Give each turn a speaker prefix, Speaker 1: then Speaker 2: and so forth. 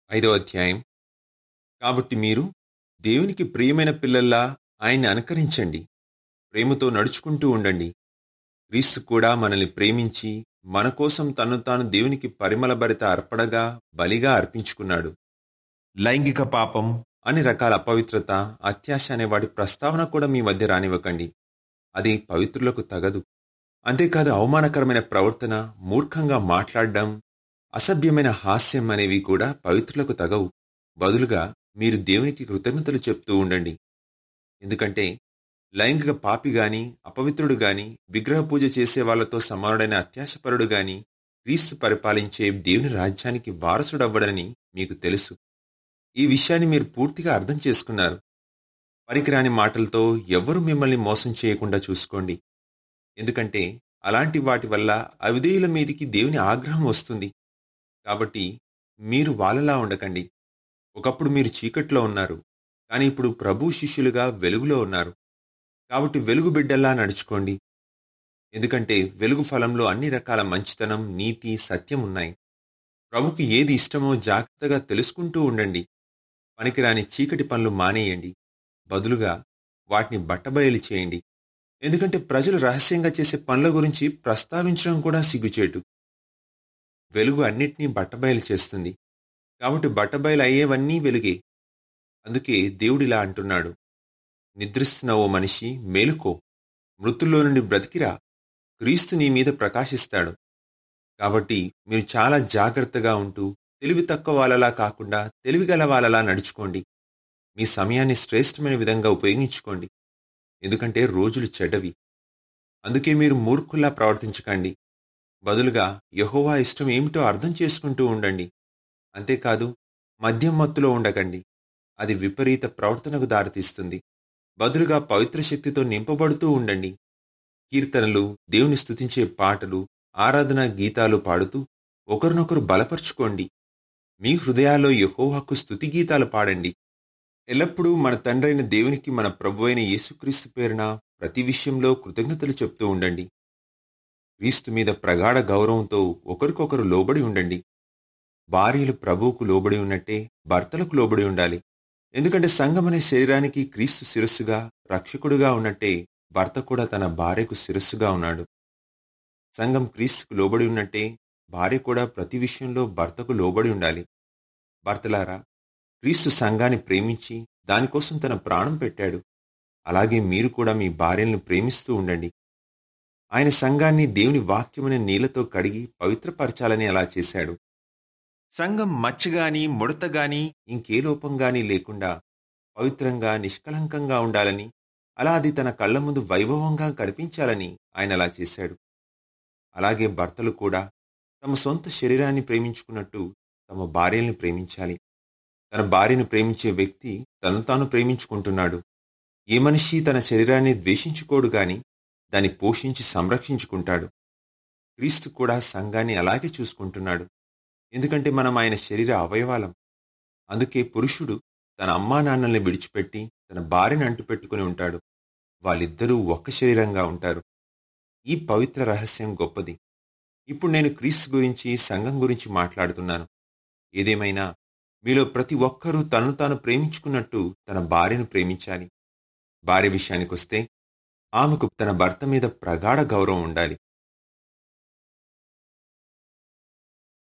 Speaker 1: ఐదవ అధ్యాయం కాబట్టి మీరు దేవునికి ప్రియమైన పిల్లల్లా ఆయన్ని అనుకరించండి ప్రేమతో నడుచుకుంటూ ఉండండి క్రీస్తు కూడా మనల్ని ప్రేమించి మన కోసం తను తాను దేవునికి పరిమళభరిత అర్పణగా బలిగా అర్పించుకున్నాడు లైంగిక పాపం అన్ని రకాల అపవిత్రత అత్యాశ అనే వాటి ప్రస్తావన కూడా మీ మధ్య రానివ్వకండి అది పవిత్రులకు తగదు అంతేకాదు అవమానకరమైన ప్రవర్తన మూర్ఖంగా మాట్లాడడం అసభ్యమైన హాస్యం అనేవి కూడా పవిత్రులకు తగవు బదులుగా మీరు దేవునికి కృతజ్ఞతలు చెప్తూ ఉండండి ఎందుకంటే లైంగిక పాపి గాని అపవిత్రుడు గాని విగ్రహ పూజ చేసే వాళ్లతో సమానుడైన అత్యాశపరుడు గాని క్రీస్తు పరిపాలించే దేవుని రాజ్యానికి వారసుడవ్వడని మీకు తెలుసు ఈ విషయాన్ని మీరు పూర్తిగా అర్థం చేసుకున్నారు పనికిరాని మాటలతో ఎవ్వరూ మిమ్మల్ని మోసం చేయకుండా చూసుకోండి ఎందుకంటే అలాంటి వాటి వల్ల అవిధేయుల మీదికి దేవుని ఆగ్రహం వస్తుంది కాబట్టి మీరు వాళ్ళలా ఉండకండి ఒకప్పుడు మీరు చీకట్లో ఉన్నారు కానీ ఇప్పుడు ప్రభు శిష్యులుగా వెలుగులో ఉన్నారు కాబట్టి వెలుగు బిడ్డల్లా నడుచుకోండి ఎందుకంటే వెలుగు ఫలంలో అన్ని రకాల మంచితనం నీతి సత్యం ఉన్నాయి ప్రభుకి ఏది ఇష్టమో జాగ్రత్తగా తెలుసుకుంటూ ఉండండి పనికిరాని చీకటి పనులు మానేయండి బదులుగా వాటిని బట్టబయలు చేయండి ఎందుకంటే ప్రజలు రహస్యంగా చేసే పనుల గురించి ప్రస్తావించడం కూడా సిగ్గుచేటు వెలుగు అన్నిటినీ బట్టబయలు చేస్తుంది కాబట్టి బట్టబయలు అయ్యేవన్నీ వెలుగే అందుకే దేవుడిలా అంటున్నాడు నిద్రిస్తున్న ఓ మనిషి మేలుకో మృతుల్లో నుండి బ్రతికిరా క్రీస్తు నీ మీద ప్రకాశిస్తాడు కాబట్టి మీరు చాలా జాగ్రత్తగా ఉంటూ తెలివి తక్కువ వాళ్ళలా కాకుండా తెలివిగల వాళ్ళలా నడుచుకోండి మీ సమయాన్ని శ్రేష్టమైన విధంగా ఉపయోగించుకోండి ఎందుకంటే రోజులు చెడ్డవి అందుకే మీరు మూర్ఖుల్లా ప్రవర్తించకండి బదులుగా యహోవా ఇష్టం ఏమిటో అర్థం చేసుకుంటూ ఉండండి అంతేకాదు మద్యం మత్తులో ఉండకండి అది విపరీత ప్రవర్తనకు దారితీస్తుంది బదులుగా పవిత్ర శక్తితో నింపబడుతూ ఉండండి కీర్తనలు దేవుని స్తుతించే పాటలు ఆరాధన గీతాలు పాడుతూ ఒకరినొకరు బలపరుచుకోండి మీ హృదయాల్లో యహోవాకు స్తుతి గీతాలు పాడండి ఎల్లప్పుడూ మన తండ్రైన దేవునికి మన ప్రభు అయిన యేసుక్రీస్తు పేరున ప్రతి విషయంలో కృతజ్ఞతలు చెప్తూ ఉండండి క్రీస్తు మీద ప్రగాఢ గౌరవంతో ఒకరికొకరు లోబడి ఉండండి భార్యలు ప్రభువుకు లోబడి ఉన్నట్టే భర్తలకు లోబడి ఉండాలి ఎందుకంటే సంఘం అనే శరీరానికి క్రీస్తు శిరస్సుగా రక్షకుడుగా ఉన్నట్టే భర్త కూడా తన భార్యకు శిరస్సుగా ఉన్నాడు సంఘం క్రీస్తుకు లోబడి ఉన్నట్టే భార్య కూడా ప్రతి విషయంలో భర్తకు లోబడి ఉండాలి భర్తలారా క్రీస్తు సంఘాన్ని ప్రేమించి దానికోసం తన ప్రాణం పెట్టాడు అలాగే మీరు కూడా మీ భార్యలను ప్రేమిస్తూ ఉండండి ఆయన సంఘాన్ని దేవుని వాక్యమైన నీళ్లతో కడిగి పవిత్రపరచాలని అలా చేశాడు సంఘం మచ్చగాని ముడతగాని ఇంకే లోపంగాని లేకుండా పవిత్రంగా నిష్కలంకంగా ఉండాలని అలా అది తన కళ్ళ ముందు వైభవంగా కనిపించాలని ఆయన అలా చేశాడు అలాగే భర్తలు కూడా తమ సొంత శరీరాన్ని ప్రేమించుకున్నట్టు తమ భార్యల్ని ప్రేమించాలి తన భార్యను ప్రేమించే వ్యక్తి తను తాను ప్రేమించుకుంటున్నాడు ఏ మనిషి తన శరీరాన్ని ద్వేషించుకోడు గాని దాన్ని పోషించి సంరక్షించుకుంటాడు క్రీస్తు కూడా సంఘాన్ని అలాగే చూసుకుంటున్నాడు ఎందుకంటే మనం ఆయన శరీర అవయవాలం అందుకే పురుషుడు తన అమ్మా నాన్నల్ని విడిచిపెట్టి తన భార్యను అంటుపెట్టుకుని ఉంటాడు వాళ్ళిద్దరూ ఒక్క శరీరంగా ఉంటారు ఈ పవిత్ర రహస్యం గొప్పది ఇప్పుడు నేను క్రీస్తు గురించి సంఘం గురించి మాట్లాడుతున్నాను ఏదేమైనా మీలో ప్రతి ఒక్కరూ తనను తాను ప్రేమించుకున్నట్టు తన భార్యను ప్రేమించాలి భార్య విషయానికొస్తే ఆమెకు తన భర్త మీద ప్రగాఢ గౌరవం ఉండాలి